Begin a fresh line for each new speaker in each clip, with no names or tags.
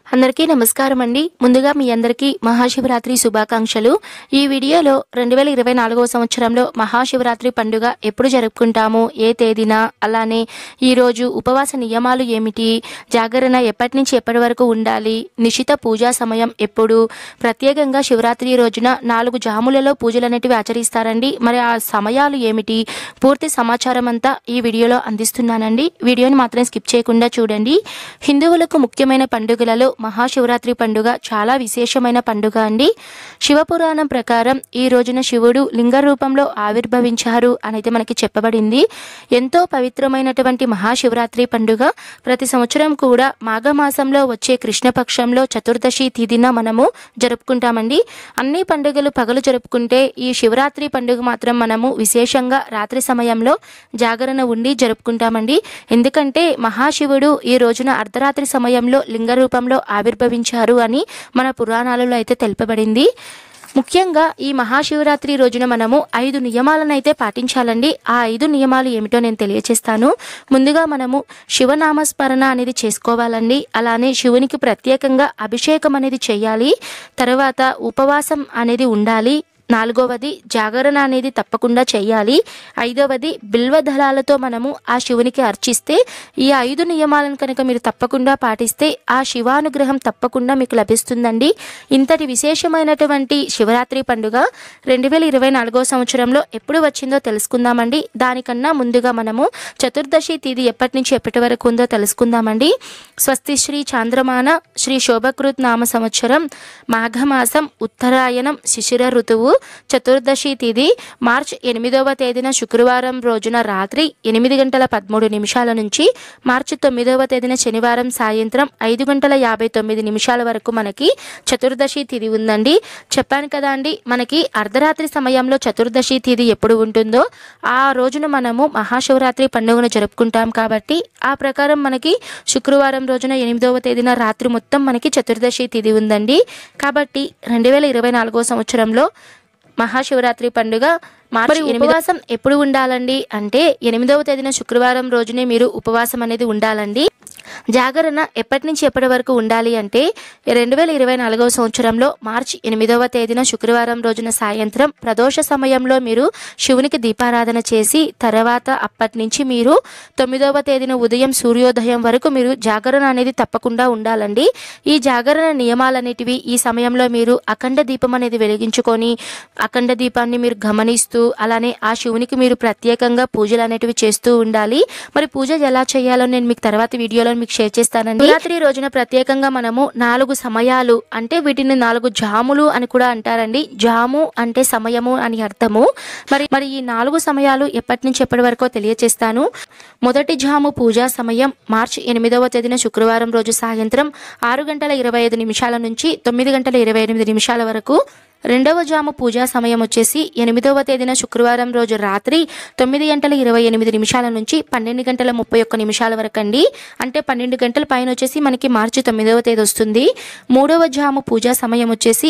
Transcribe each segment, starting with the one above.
అందరికీ నమస్కారం అండి ముందుగా మీ అందరికీ మహాశివరాత్రి శుభాకాంక్షలు ఈ వీడియోలో రెండు వేల ఇరవై నాలుగవ సంవత్సరంలో మహాశివరాత్రి పండుగ ఎప్పుడు జరుపుకుంటాము ఏ తేదీన అలానే ఈరోజు ఉపవాస నియమాలు ఏమిటి జాగరణ ఎప్పటి నుంచి ఎప్పటి వరకు ఉండాలి నిశిత పూజా సమయం ఎప్పుడు ప్రత్యేకంగా శివరాత్రి రోజున నాలుగు జాములలో పూజలు అనేటివి ఆచరిస్తారండి మరి ఆ సమయాలు ఏమిటి పూర్తి సమాచారం అంతా ఈ వీడియోలో అందిస్తున్నానండి వీడియోని మాత్రం స్కిప్ చేయకుండా చూడండి హిందువులకు ముఖ్యమైన పండుగలలో మహాశివరాత్రి పండుగ చాలా విశేషమైన పండుగ అండి శివపురాణం ప్రకారం ఈ రోజున శివుడు లింగ రూపంలో ఆవిర్భవించారు అనేది మనకి చెప్పబడింది ఎంతో పవిత్రమైనటువంటి మహాశివరాత్రి పండుగ ప్రతి సంవత్సరం కూడా మాఘమాసంలో వచ్చే కృష్ణపక్షంలో చతుర్దశి తిథిన మనము జరుపుకుంటామండి అన్ని పండుగలు పగలు జరుపుకుంటే ఈ శివరాత్రి పండుగ మాత్రం మనము విశేషంగా రాత్రి సమయంలో జాగరణ ఉండి జరుపుకుంటామండి ఎందుకంటే మహాశివుడు ఈ రోజున అర్ధరాత్రి సమయంలో లింగ రూపంలో ఆవిర్భవించారు అని మన పురాణాలలో అయితే తెలుపబడింది ముఖ్యంగా ఈ మహాశివరాత్రి రోజున మనము ఐదు నియమాలను అయితే పాటించాలండి ఆ ఐదు నియమాలు ఏమిటో నేను తెలియచేస్తాను ముందుగా మనము శివనామస్మరణ అనేది చేసుకోవాలండి అలానే శివునికి ప్రత్యేకంగా అభిషేకం అనేది చేయాలి తర్వాత ఉపవాసం అనేది ఉండాలి నాలుగవది జాగరణ అనేది తప్పకుండా చేయాలి ఐదవది బిల్వ దళాలతో మనము ఆ శివునికి అర్చిస్తే ఈ ఐదు నియమాలను కనుక మీరు తప్పకుండా పాటిస్తే ఆ శివానుగ్రహం తప్పకుండా మీకు లభిస్తుందండి ఇంతటి విశేషమైనటువంటి శివరాత్రి పండుగ రెండు వేల ఇరవై నాలుగో సంవత్సరంలో ఎప్పుడు వచ్చిందో తెలుసుకుందామండి దానికన్నా ముందుగా మనము చతుర్దశి తిథి ఎప్పటి నుంచి ఎప్పటి వరకు ఉందో తెలుసుకుందామండి స్వస్తి శ్రీ చాంద్రమాన శ్రీ శోభకృత్ నామ సంవత్సరం మాఘమాసం ఉత్తరాయణం శిశిర ఋతువు చతుర్దశి తిథి మార్చ్ ఎనిమిదవ తేదీన శుక్రవారం రోజున రాత్రి ఎనిమిది గంటల పదమూడు నిమిషాల నుంచి మార్చి తొమ్మిదవ తేదీన శనివారం సాయంత్రం ఐదు గంటల యాభై తొమ్మిది నిమిషాల వరకు మనకి చతుర్దశి తిథి ఉందండి చెప్పాను కదా అండి మనకి అర్ధరాత్రి సమయంలో చతుర్దశి తిథి ఎప్పుడు ఉంటుందో ఆ రోజున మనము మహాశివరాత్రి పండుగను జరుపుకుంటాం కాబట్టి ఆ ప్రకారం మనకి శుక్రవారం రోజున ఎనిమిదవ తేదీన రాత్రి మొత్తం మనకి చతుర్దశి తిథి ఉందండి కాబట్టి రెండు వేల ఇరవై నాలుగో సంవత్సరంలో మహాశివరాత్రి పండుగ మార్చి ఉపవాసం ఎప్పుడు ఉండాలండి అంటే ఎనిమిదవ తేదీన శుక్రవారం రోజునే మీరు ఉపవాసం అనేది ఉండాలండి జాగరణ ఎప్పటి నుంచి ఎప్పటి వరకు ఉండాలి అంటే రెండు వేల ఇరవై నాలుగవ సంవత్సరంలో మార్చి ఎనిమిదవ తేదీన శుక్రవారం రోజున సాయంత్రం ప్రదోష సమయంలో మీరు శివునికి దీపారాధన చేసి తర్వాత అప్పటి నుంచి మీరు తొమ్మిదవ తేదీన ఉదయం సూర్యోదయం వరకు మీరు జాగరణ అనేది తప్పకుండా ఉండాలండి ఈ జాగరణ నియమాలన్నిటివి ఈ సమయంలో మీరు అఖండ దీపం అనేది వెలిగించుకొని అఖండ దీపాన్ని మీరు గమనిస్తూ అలానే ఆ శివునికి మీరు ప్రత్యేకంగా పూజలు అనేటివి చేస్తూ ఉండాలి మరి పూజ ఎలా చేయాలో నేను మీకు తర్వాత వీడియోలో మీకు షేర్ చేస్తానండి రాత్రి రోజున ప్రత్యేకంగా మనము నాలుగు సమయాలు అంటే వీటిని నాలుగు జాములు అని కూడా అంటారండి జాము అంటే సమయము అని అర్థము మరి మరి ఈ నాలుగు సమయాలు ఎప్పటి నుంచి ఎప్పటి వరకో తెలియచేస్తాను మొదటి జాము పూజా సమయం మార్చి ఎనిమిదవ తేదీన శుక్రవారం రోజు సాయంత్రం ఆరు గంటల ఇరవై ఐదు నిమిషాల నుంచి తొమ్మిది గంటల ఇరవై ఎనిమిది నిమిషాల వరకు రెండవ జాము పూజా సమయం వచ్చేసి ఎనిమిదవ తేదీన శుక్రవారం రోజు రాత్రి తొమ్మిది గంటల ఇరవై ఎనిమిది నిమిషాల నుంచి పన్నెండు గంటల ముప్పై ఒక్క నిమిషాల వరకు అండి అంటే పన్నెండు గంటల పైన వచ్చేసి మనకి మార్చి తొమ్మిదవ తేదీ వస్తుంది మూడవ జాము పూజా సమయం వచ్చేసి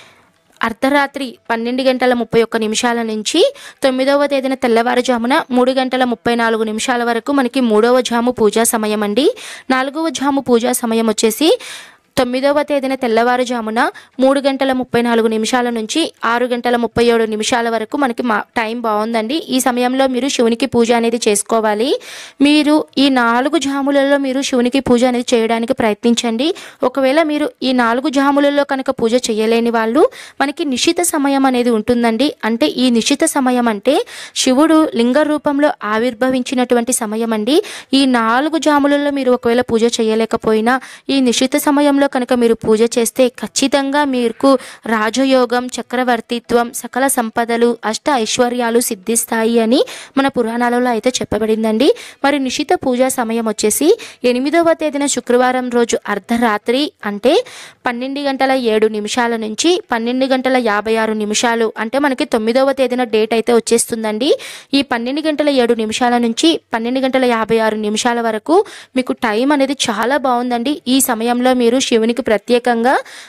అర్ధరాత్రి పన్నెండు గంటల ముప్పై ఒక్క నిమిషాల నుంచి తొమ్మిదవ తేదీన తెల్లవారుజామున మూడు గంటల ముప్పై నాలుగు నిమిషాల వరకు మనకి మూడవ జాము పూజా సమయం అండి నాలుగవ జాము పూజా సమయం వచ్చేసి తొమ్మిదవ తేదీన తెల్లవారుజామున మూడు గంటల ముప్పై నాలుగు నిమిషాల నుంచి ఆరు గంటల ముప్పై ఏడు నిమిషాల వరకు మనకి మా టైం బాగుందండి ఈ సమయంలో మీరు శివునికి పూజ అనేది చేసుకోవాలి మీరు ఈ నాలుగు జాములలో మీరు శివునికి పూజ అనేది చేయడానికి ప్రయత్నించండి ఒకవేళ మీరు ఈ నాలుగు జాములలో కనుక పూజ చేయలేని వాళ్ళు మనకి నిశిత సమయం అనేది ఉంటుందండి అంటే ఈ నిశిత సమయం అంటే శివుడు లింగ రూపంలో ఆవిర్భవించినటువంటి సమయం అండి ఈ నాలుగు జాములలో మీరు ఒకవేళ పూజ చేయలేకపోయినా ఈ నిశిత సమయంలో కనుక మీరు పూజ చేస్తే ఖచ్చితంగా మీకు రాజయోగం చక్రవర్తిత్వం సకల సంపదలు అష్ట ఐశ్వర్యాలు సిద్ధిస్తాయి అని మన పురాణాలలో అయితే చెప్పబడిందండి మరి నిశిత పూజా సమయం వచ్చేసి ఎనిమిదవ తేదీన శుక్రవారం రోజు అర్ధరాత్రి అంటే పన్నెండు గంటల ఏడు నిమిషాల నుంచి పన్నెండు గంటల యాభై ఆరు నిమిషాలు అంటే మనకి తొమ్మిదవ తేదీన డేట్ అయితే వచ్చేస్తుందండి ఈ పన్నెండు గంటల ఏడు నిమిషాల నుంచి పన్నెండు గంటల యాభై ఆరు నిమిషాల వరకు మీకు టైం అనేది చాలా బాగుందండి ఈ సమయంలో మీరు శివునికి ప్రత్యేకంగా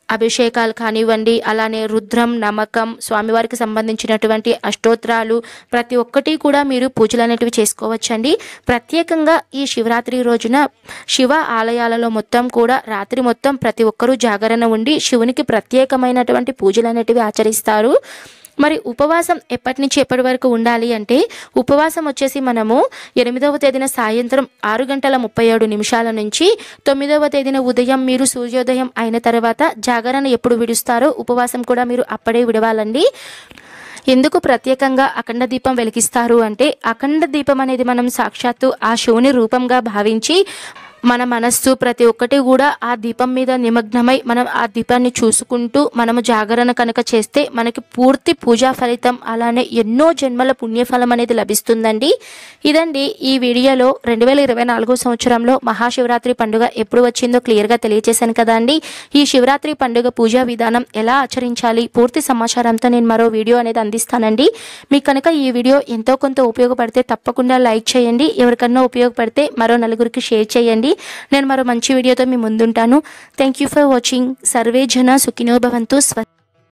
అభిషేకాలు కానివ్వండి అలానే రుద్రం నమ్మకం స్వామివారికి సంబంధించినటువంటి అష్టోత్తరాలు ప్రతి ఒక్కటి కూడా మీరు పూజలు అనేటివి చేసుకోవచ్చండి ప్రత్యేకంగా ఈ శివరాత్రి రోజున శివ ఆలయాలలో మొత్తం కూడా రాత్రి మొత్తం ప్రతి ఒక్కరూ జాగరణ ఉండి శివునికి ప్రత్యేకమైనటువంటి పూజలు అనేటివి ఆచరిస్తారు మరి ఉపవాసం ఎప్పటి నుంచి ఎప్పటి వరకు ఉండాలి అంటే ఉపవాసం వచ్చేసి మనము ఎనిమిదవ తేదీన సాయంత్రం ఆరు గంటల ముప్పై ఏడు నిమిషాల నుంచి తొమ్మిదవ తేదీన ఉదయం మీరు సూర్యోదయం అయిన తర్వాత జాగరణ ఎప్పుడు విడుస్తారో ఉపవాసం కూడా మీరు అప్పుడే విడవాలండి ఎందుకు ప్రత్యేకంగా అఖండ దీపం వెలిగిస్తారు అంటే అఖండ దీపం అనేది మనం సాక్షాత్తు ఆ శివుని రూపంగా భావించి మన మనస్సు ప్రతి ఒక్కటి కూడా ఆ దీపం మీద నిమగ్నమై మనం ఆ దీపాన్ని చూసుకుంటూ మనము జాగరణ కనుక చేస్తే మనకి పూర్తి పూజా ఫలితం అలానే ఎన్నో జన్మల పుణ్యఫలం అనేది లభిస్తుందండి ఇదండి ఈ వీడియోలో రెండు వేల ఇరవై నాలుగో సంవత్సరంలో మహాశివరాత్రి పండుగ ఎప్పుడు వచ్చిందో క్లియర్గా తెలియజేశాను కదా అండి ఈ శివరాత్రి పండుగ పూజా విధానం ఎలా ఆచరించాలి పూర్తి సమాచారంతో నేను మరో వీడియో అనేది అందిస్తానండి మీకు కనుక ఈ వీడియో ఎంతో కొంత ఉపయోగపడితే తప్పకుండా లైక్ చేయండి ఎవరికన్నా ఉపయోగపడితే మరో నలుగురికి షేర్ చేయండి నేను మరో మంచి వీడియోతో మీ ముందుంటాను థ్యాంక్ యూ ఫర్ వాచింగ్ సర్వే జన సుఖినో భవంతు స్వ